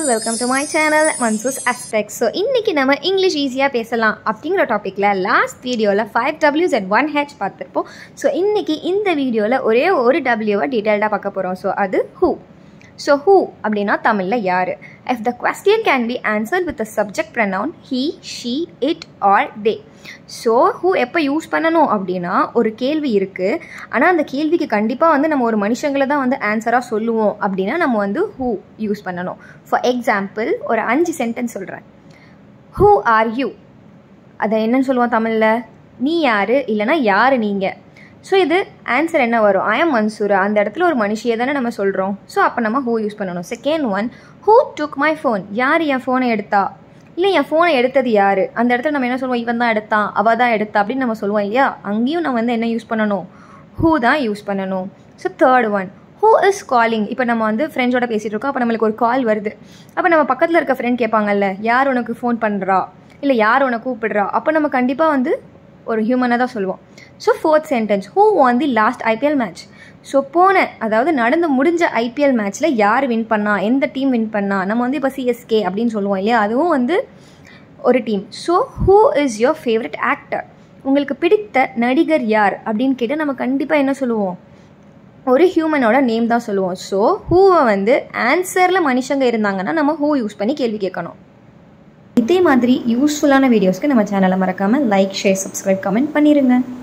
welcome to my channel மன்சூஸ் aspect so இன்றைக்கி நம்ம இங்கிலீஷ் ஈஸியாக பேசலாம் அப்படிங்கிற டாப்பிக்கில் லாஸ்ட் வீடியோவில் ஃபைவ் டபிள்யூஸ் அண்ட் ஒன் ஹெச் பார்த்துருப்போம் ஸோ இன்றைக்கி இந்த வீடியோவில் ஒரே ஒரு டபிள்யூவை டீட்டெயில்டாக பார்க்க போகிறோம் ஸோ அது ஹூ ஸோ ஹூ அப்படின்னா தமிழில் யார் if the question can be answer with a subject pronoun he she it are they so who எப்போ யூஸ் பண்ணணும் அப்படின்னா ஒரு கேள்வி இருக்குது ஆனால் அந்த கேள்விக்கு கண்டிப்பாக வந்து நம்ம ஒரு மனுஷங்களை தான் வந்து ஆன்சராக சொல்லுவோம் அப்படின்னா நம்ம வந்து ஹூ யூஸ் பண்ணணும் ஃபார் எக்ஸாம்பிள் ஒரு அஞ்சு சென்டென்ஸ் சொல்கிறேன் ஹூ ஆர் யூ அதை என்னன்னு சொல்லுவோம் தமிழில் நீ யார் இல்லைனா யார் நீங்கள் ஸோ இது ஆன்சர் என்ன வரும் ஐ எம் மன்சூரா அந்த இடத்துல ஒரு மனுஷியை தானே நம்ம சொல்கிறோம் ஸோ அப்போ நம்ம ஹூ யூஸ் பண்ணணும் second one who took my phone யார் என் ஃபோனை எடுத்தா இல்லை என் ஃபோனை எடுத்தது யார் அந்த இடத்துல நம்ம என்ன சொல்லுவோம் இவன் தான் எடுத்தான் அவள் தான் எடுத்தா அப்படின்னு நம்ம சொல்லுவோம் இல்லையா அங்கேயும் நம்ம வந்து என்ன யூஸ் பண்ணணும் ஹூ தான் யூஸ் பண்ணணும் so third one who is calling இப்போ நம்ம வந்து ஃப்ரெண்ட்ஸோட பேசிகிட்டு இருக்கோம் அப்போ நம்மளுக்கு ஒரு கால் வருது அப்போ நம்ம பக்கத்தில் இருக்க ஃப்ரெண்ட் கேட்பாங்கல்ல யார் உனக்கு ஃபோன் பண்ணுறா இல்லை யார் உனக்கு கூப்பிடுறா அப்போ நம்ம கண்டிப்பாக வந்து ஒரு ஹியூமனாக தான் சொல்லுவோம் so fourth sentence who won the last IPL match so போன அதாவது நடந்து முடிஞ்ச ஐபிஎல் மேட்ச்சில் யார் வின் பண்ணா எந்த டீம் வின் பண்ணா நம்ம வந்து இப்போ சிஎஸ்கே அப்படின்னு சொல்லுவோம் இல்லையா அதுவும் வந்து ஒரு team so who is your favourite actor உங்களுக்கு பிடித்த நடிகர் யார் அப்படின்னு கேட்டால் நம்ம கண்டிப்பாக என்ன சொல்லுவோம் ஒரு ஹியூமனோட நேம் தான் சொல்லுவோம் ஸோ ஹூவை வந்து ஆன்சரில் மனுஷங்க இருந்தாங்கன்னா நம்ம ஹூ யூஸ் பண்ணி கேள்வி கேட்கணும் இதே மாதிரி யூஸ்ஃபுல்லான வீடியோஸ்க்கு நம்ம சேனலை மறக்காமல் லைக் ஷேர் சப்ஸ்கிரைப் கமெண்ட் பண்ணிடுங்க